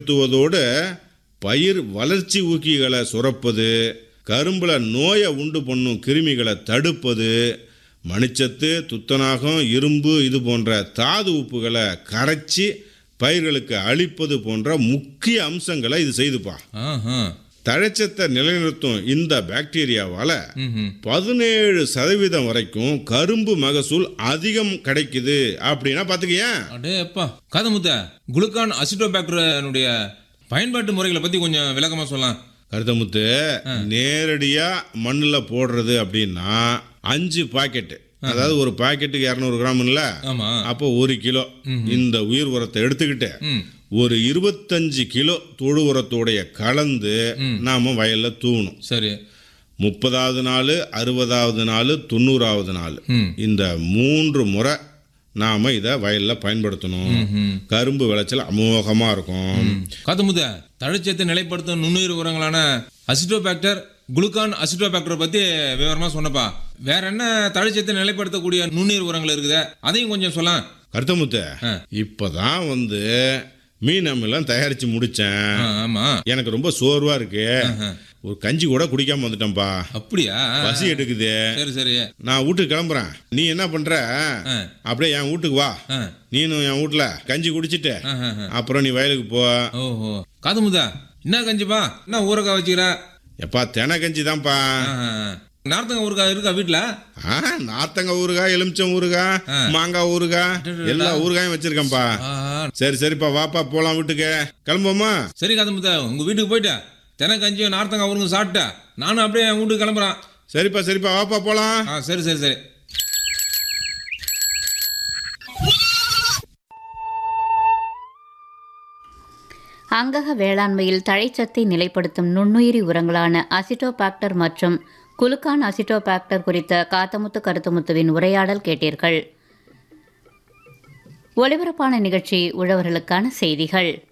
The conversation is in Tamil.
நிலைநிறுத்துவதோடு பயிர் வளர்ச்சி ஊக்கிகளை சுரப்பது கரும்புல நோயை உண்டு பண்ணும் கிருமிகளை தடுப்பது மணிச்சத்து துத்தநாகம் இரும்பு இது போன்ற தாது உப்புகளை கரைச்சி பயிர்களுக்கு அளிப்பது போன்ற முக்கிய அம்சங்களை இது செய்துப்பா ஆஹா. தழைச்சத்தை நிலைநிறுத்தும் இந்த பாக்டீரியாவால் ம்ஹும். பதினேழு சதவீதம் வரைக்கும் கரும்பு மகசூல் அதிகம் கிடைக்குது அப்படின்னா பார்த்துக்கேன் அடே அப்பா காதமுத்த குளுக்கான் அசிட்டோபாக்டருடைய பயன்பாட்டு முறைகளை பத்தி கொஞ்சம் விளக்கமா சொல்லலாம் கருத்தமுத்து நேரடியா மண்ணில் போடுறது அப்படின்னா அஞ்சு பாக்கெட்டு அதாவது ஒரு பாக்கெட்டுக்கு இரநூறு கிராம்ல ஆமா அப்போ ஒரு கிலோ இந்த உயிர் உரத்தை எடுத்துக்கிட்டு ம் ஒரு இருபத்தஞ்சு கிலோ தொழு உரத்தோடைய கலந்து நாம வயல்ல தூவணும் சரி முப்பதாவது நாள் அறுபதாவது நாள் தொண்ணூறாவது நாள் ம் இந்த மூன்று முறை நாம இதை வயல்ல பயன்படுத்தணும் ம் கரும்பு விளைச்சல் அமோகமா இருக்கும் காத்தமுத்த தழைச்சத்தை நிலைப்படுத்தும் நுண்ணுயிர் உரங்களான அசிட்டோபாக்டர் குளுக்கான் அசிட்டோபாக்டர் பத்தி விவரமா சொன்னப்பா வேற என்ன தழைச்சத்தை நிலைப்படுத்தக்கூடிய நுண்ணுயிர் உரங்கள் இருக்குதே அதையும் கொஞ்சம் சொல்லலாம் கருத்தமுத்து ஆ. இப்பதான் வந்து மீன் அமிலம் தயாரிச்சு முடிச்சேன் ஆ, ஆமா எனக்கு ரொம்ப சோர்வா இருக்கு ஆஹா. ஒரு கஞ்சி கூட குடிக்காம வந்துட்டேன்பா அப்படியா பசி எடுக்குது சரி சரி நான் வீட்டுக்கு கிளம்புறேன் நீ என்ன பண்ற ஆ. அப்படியே என் வீட்டுக்கு வா ஆ, நீனும் என் வீட்டுல கஞ்சி குடிச்சிட்டு ஆஹா, ஆஹா. அப்புறம் நீ வயலுக்கு போ ஓஹோ காதமுதா என்ன கஞ்சிப்பா என்ன ஊறுகாய் வச்சுக்கிற எப்பா தென கஞ்சி தான்ப்பா ஆஹா. நார்த்தங்க ஊறுகாய் இருக்கா வீட்டுல ஆ, நார்த்தங்க ஊறுகாய் எலுமிச்சம் ஊறுகாய் மாங்காய் ஊறுகாய் எல்லா ஊறுகாயும் வச்சிருக்கேன்ப்பா ஆஹா. சரி சரிப்பா வாப்பா போலாம் வீட்டுக்கு கிளம்புவோமா சரி காதமுதா உங்க வீட்டுக்கு போயிட்டா தென கஞ்சியும் நார்த்தங்க ஊருங்க சாப்பிட்டா நானும் அப்படியே என் வீட்டுக்கு கிளம்புறேன் சரிப்பா சரிப்பா வாப்பா போலாம் ஆ சரி சரி சரி அங்கக வேளாண்மையில் தழைச்சத்தை நிலைப்படுத்தும் நுண்ணுயிரி உரங்களான அசிட்டோபாக்டர் மற்றும் குலுக்கான் அசிட்டோபாக்டர் குறித்த காத்தமுத்து கருத்துமுத்துவின் உரையாடல் கேட்டீர்கள் ஒலிபரப்பான நிகழ்ச்சி உழவர்களுக்கான செய்திகள்